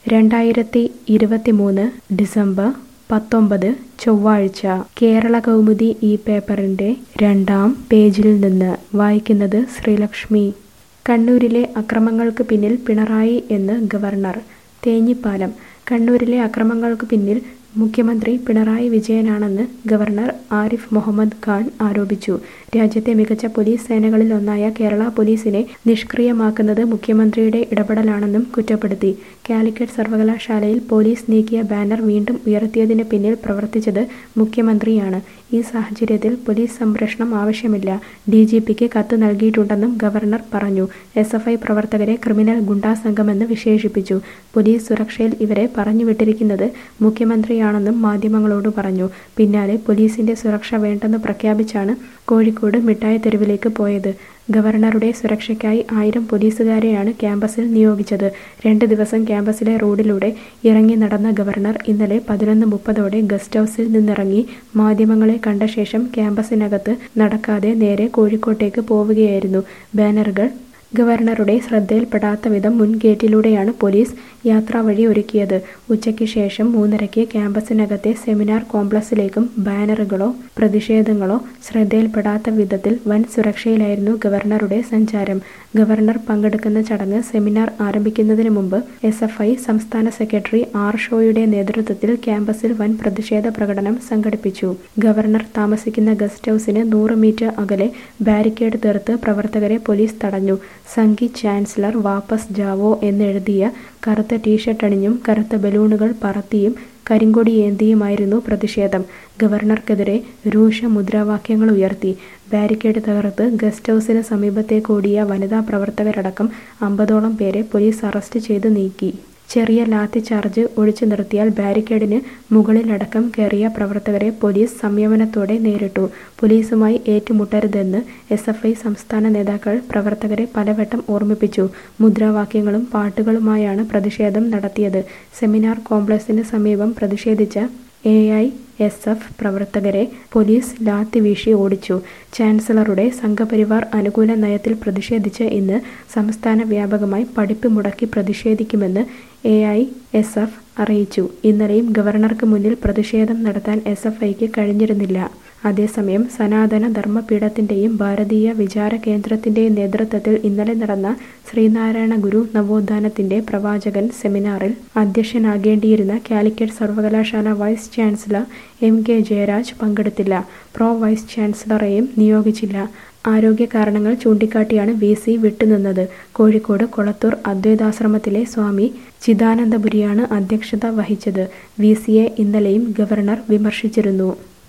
രണ്ടായിരത്തി ഇരുപത്തിമൂന്ന് ഡിസംബർ പത്തൊമ്പത് ചൊവ്വാഴ്ച കേരള കൗമുദി ഈ പേപ്പറിന്റെ രണ്ടാം പേജിൽ നിന്ന് വായിക്കുന്നത് ശ്രീലക്ഷ്മി കണ്ണൂരിലെ അക്രമങ്ങൾക്ക് പിന്നിൽ പിണറായി എന്ന് ഗവർണർ തേഞ്ഞിപ്പാലം കണ്ണൂരിലെ അക്രമങ്ങൾക്ക് പിന്നിൽ മുഖ്യമന്ത്രി പിണറായി വിജയനാണെന്ന് ഗവർണർ ആരിഫ് മുഹമ്മദ് ഖാൻ ആരോപിച്ചു രാജ്യത്തെ മികച്ച പോലീസ് സേനകളിൽ ഒന്നായ കേരള പോലീസിനെ നിഷ്ക്രിയമാക്കുന്നത് മുഖ്യമന്ത്രിയുടെ ഇടപെടലാണെന്നും കുറ്റപ്പെടുത്തി കാലിക്കറ്റ് സർവകലാശാലയിൽ പോലീസ് നീക്കിയ ബാനർ വീണ്ടും ഉയർത്തിയതിന് പിന്നിൽ പ്രവർത്തിച്ചത് മുഖ്യമന്ത്രിയാണ് ഈ സാഹചര്യത്തിൽ പോലീസ് സംരക്ഷണം ആവശ്യമില്ല ഡി ജി പിക്ക് കത്ത് നൽകിയിട്ടുണ്ടെന്നും ഗവർണർ പറഞ്ഞു എസ് എഫ് ഐ പ്രവർത്തകരെ ക്രിമിനൽ ഗുണ്ടാ സംഘമെന്ന് വിശേഷിപ്പിച്ചു പോലീസ് സുരക്ഷയിൽ ഇവരെ പറഞ്ഞുവിട്ടിരിക്കുന്നത് മുഖ്യമന്ത്രിയാണെന്നും മാധ്യമങ്ങളോട് പറഞ്ഞു പിന്നാലെ പോലീസിന്റെ സുരക്ഷ വേണ്ടെന്ന് പ്രഖ്യാപിച്ചാണ് കോഴിക്കോട് മിഠായി തെരുവിലേക്ക് പോയത് ഗവർണറുടെ സുരക്ഷയ്ക്കായി ആയിരം പോലീസുകാരെയാണ് ക്യാമ്പസിൽ നിയോഗിച്ചത് രണ്ട് ദിവസം ക്യാമ്പസിലെ റോഡിലൂടെ ഇറങ്ങി നടന്ന ഗവർണർ ഇന്നലെ പതിനൊന്ന് മുപ്പതോടെ ഗസ്റ്റ് ഹൗസിൽ നിന്നിറങ്ങി മാധ്യമങ്ങളെ കണ്ട ശേഷം ക്യാമ്പസിനകത്ത് നടക്കാതെ നേരെ കോഴിക്കോട്ടേക്ക് പോവുകയായിരുന്നു ബാനറുകൾ ഗവർണറുടെ ശ്രദ്ധയിൽപ്പെടാത്ത വിധം മുൻഗേറ്റിലൂടെയാണ് പോലീസ് യാത്രാവഴി ഒരുക്കിയത് ഉച്ചയ്ക്ക് ശേഷം മൂന്നരയ്ക്ക് ക്യാമ്പസിനകത്തെ സെമിനാർ കോംപ്ലക്സിലേക്കും ബാനറുകളോ പ്രതിഷേധങ്ങളോ ശ്രദ്ധയിൽപ്പെടാത്ത വിധത്തിൽ വൻ സുരക്ഷയിലായിരുന്നു ഗവർണറുടെ സഞ്ചാരം ഗവർണർ പങ്കെടുക്കുന്ന ചടങ്ങ് സെമിനാർ ആരംഭിക്കുന്നതിന് മുമ്പ് എസ് എഫ് ഐ സംസ്ഥാന സെക്രട്ടറി ആർ ഷോയുടെ നേതൃത്വത്തിൽ ക്യാമ്പസിൽ വൻ പ്രതിഷേധ പ്രകടനം സംഘടിപ്പിച്ചു ഗവർണർ താമസിക്കുന്ന ഗസ്റ്റ് ഹൗസിന് നൂറ് മീറ്റർ അകലെ ബാരിക്കേഡ് തീർത്ത് പ്രവർത്തകരെ പോലീസ് തടഞ്ഞു സംഘി ചാൻസലർ വാപ്പസ് ജാവോ എന്നെഴുതിയ കറുത്ത ടീഷർട്ട് അണിഞ്ഞും കറുത്ത ബലൂണുകൾ പറത്തിയും കരിങ്കൊടി ഏന്തിയുമായിരുന്നു പ്രതിഷേധം ഗവർണർക്കെതിരെ രൂക്ഷ മുദ്രാവാക്യങ്ങൾ ഉയർത്തി ബാരിക്കേഡ് തകർത്ത് ഗസ്റ്റ് ഹൗസിന് സമീപത്തേക്കോടിയ വനിതാ പ്രവർത്തകരടക്കം അമ്പതോളം പേരെ പോലീസ് അറസ്റ്റ് ചെയ്ത് നീക്കി ചെറിയ ലാത്തി ചാർജ് ഒഴിച്ചു നിർത്തിയാൽ ബാരിക്കേഡിന് മുകളിലടക്കം കയറിയ പ്രവർത്തകരെ പോലീസ് സംയമനത്തോടെ നേരിട്ടു പോലീസുമായി ഏറ്റുമുട്ടരുതെന്ന് എസ് എഫ് ഐ സംസ്ഥാന നേതാക്കൾ പ്രവർത്തകരെ പലവട്ടം ഓർമ്മിപ്പിച്ചു മുദ്രാവാക്യങ്ങളും പാട്ടുകളുമായാണ് പ്രതിഷേധം നടത്തിയത് സെമിനാർ കോംപ്ലക്സിന് സമീപം പ്രതിഷേധിച്ച എ ഐ എസ് എഫ് പ്രവർത്തകരെ പോലീസ് ലാത്തി വീശി ഓടിച്ചു ചാൻസലറുടെ സംഘപരിവാർ അനുകൂല നയത്തിൽ പ്രതിഷേധിച്ച് ഇന്ന് സംസ്ഥാന വ്യാപകമായി പഠിപ്പ് മുടക്കി പ്രതിഷേധിക്കുമെന്ന് എ ഐ എസ് എഫ് അറിയിച്ചു ഇന്നലെയും ഗവർണർക്ക് മുന്നിൽ പ്രതിഷേധം നടത്താൻ എസ് എഫ് ഐക്ക് കഴിഞ്ഞിരുന്നില്ല അതേസമയം സനാതന ധർമ്മപീഠത്തിന്റെയും ഭാരതീയ വിചാര കേന്ദ്രത്തിന്റെയും നേതൃത്വത്തിൽ ഇന്നലെ നടന്ന ശ്രീനാരായണ ഗുരു നവോത്ഥാനത്തിന്റെ പ്രവാചകൻ സെമിനാറിൽ അധ്യക്ഷനാകേണ്ടിയിരുന്ന കാലിക്കറ്റ് സർവകലാശാല vice chancellor M K Jayaraj പങ്കെടുത്തില്ല പ്രോ വൈസ് ചാൻസലറെയും നിയോഗിച്ചില്ല ആരോഗ്യ കാരണങ്ങൾ ചൂണ്ടിക്കാട്ടിയാണ് വി സി വിട്ടുനിന്നത് കോഴിക്കോട് കൊളത്തൂർ അദ്വൈതാശ്രമത്തിലെ സ്വാമി ചിദാനന്ദപുരിയാണ് അധ്യക്ഷത വഹിച്ചത് വി സിയെ ഇന്നലെയും ഗവർണർ വിമർശിച്ചിരുന്നു